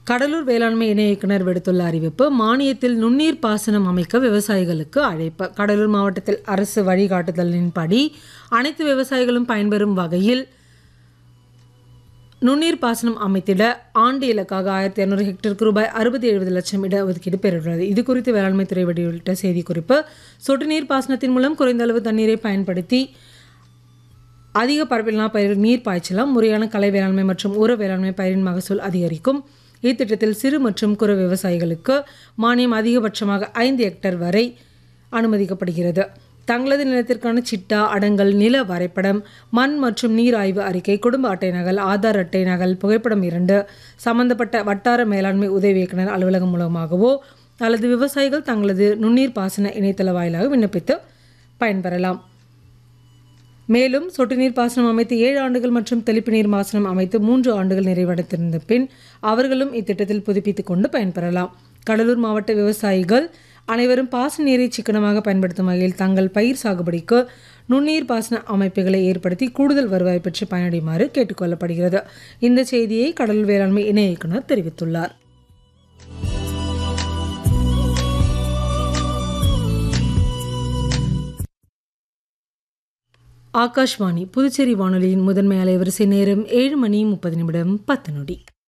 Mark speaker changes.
Speaker 1: கடலூர் வேளாண்மை இணை இயக்குனர் விடுத்துள்ள அறிவிப்பு மானியத்தில் நுண்ணீர் பாசனம் அமைக்க விவசாயிகளுக்கு அழைப்பு கடலூர் மாவட்டத்தில் அரசு வழிகாட்டுதலின்படி அனைத்து விவசாயிகளும் பயன்பெறும் வகையில் நுண்ணீர் பாசனம் அமைத்திட ஆண்டு இலக்காக ஆயிரத்தி இரநூறு ஹெக்டருக்கு ரூபாய் அறுபது எழுபது லட்சம் இட ஒதுக்கீடு பெறுகிறது இது குறித்து வேளாண்மை துறை வெளியிட்ட செய்திக்குறிப்பு சொட்டு நீர் பாசனத்தின் மூலம் குறைந்த அளவு தண்ணீரை பயன்படுத்தி அதிக பரப்பிலான பயிர் நீர் பாய்ச்சலாம் முறையான கலை வேளாண்மை மற்றும் உர வேளாண்மை பயிரின் மகசூல் அதிகரிக்கும் இத்திட்டத்தில் சிறு மற்றும் குறு விவசாயிகளுக்கு மானியம் அதிகபட்சமாக ஐந்து ஹெக்டேர் வரை அனுமதிக்கப்படுகிறது தங்களது நிலத்திற்கான சிட்டா அடங்கல் நில வரைபடம் மண் மற்றும் நீர் ஆய்வு அறிக்கை குடும்ப அட்டை நகல் ஆதார் அட்டை நகல் புகைப்படம் இரண்டு சம்பந்தப்பட்ட வட்டார மேலாண்மை உதவி இயக்குனர் அலுவலகம் மூலமாகவோ அல்லது விவசாயிகள் தங்களது நுண்ணீர் பாசன இணையதள வாயிலாக விண்ணப்பித்து பயன்பெறலாம் மேலும் சொட்டு நீர் பாசனம் அமைத்து ஏழு ஆண்டுகள் மற்றும் தெளிப்பு நீர் பாசனம் அமைத்து மூன்று ஆண்டுகள் நிறைவடைந்திருந்த பின் அவர்களும் இத்திட்டத்தில் புதுப்பித்துக் கொண்டு பயன்பெறலாம் கடலூர் மாவட்ட விவசாயிகள் அனைவரும் பாசன நீரை சிக்கனமாக பயன்படுத்தும் வகையில் தங்கள் பயிர் சாகுபடிக்கு நுண்ணீர் பாசன அமைப்புகளை ஏற்படுத்தி கூடுதல் வருவாய் பெற்று பயனடையுமாறு கேட்டுக்கொள்ளப்படுகிறது இந்த செய்தியை கடலூர் வேளாண்மை இணை இயக்குனர் தெரிவித்துள்ளார் ஆகாஷ்வாணி புதுச்சேரி வானொலியின் முதன்மை அலைவரிசை நேரம் ஏழு மணி முப்பது நிமிடம் பத்து நொடி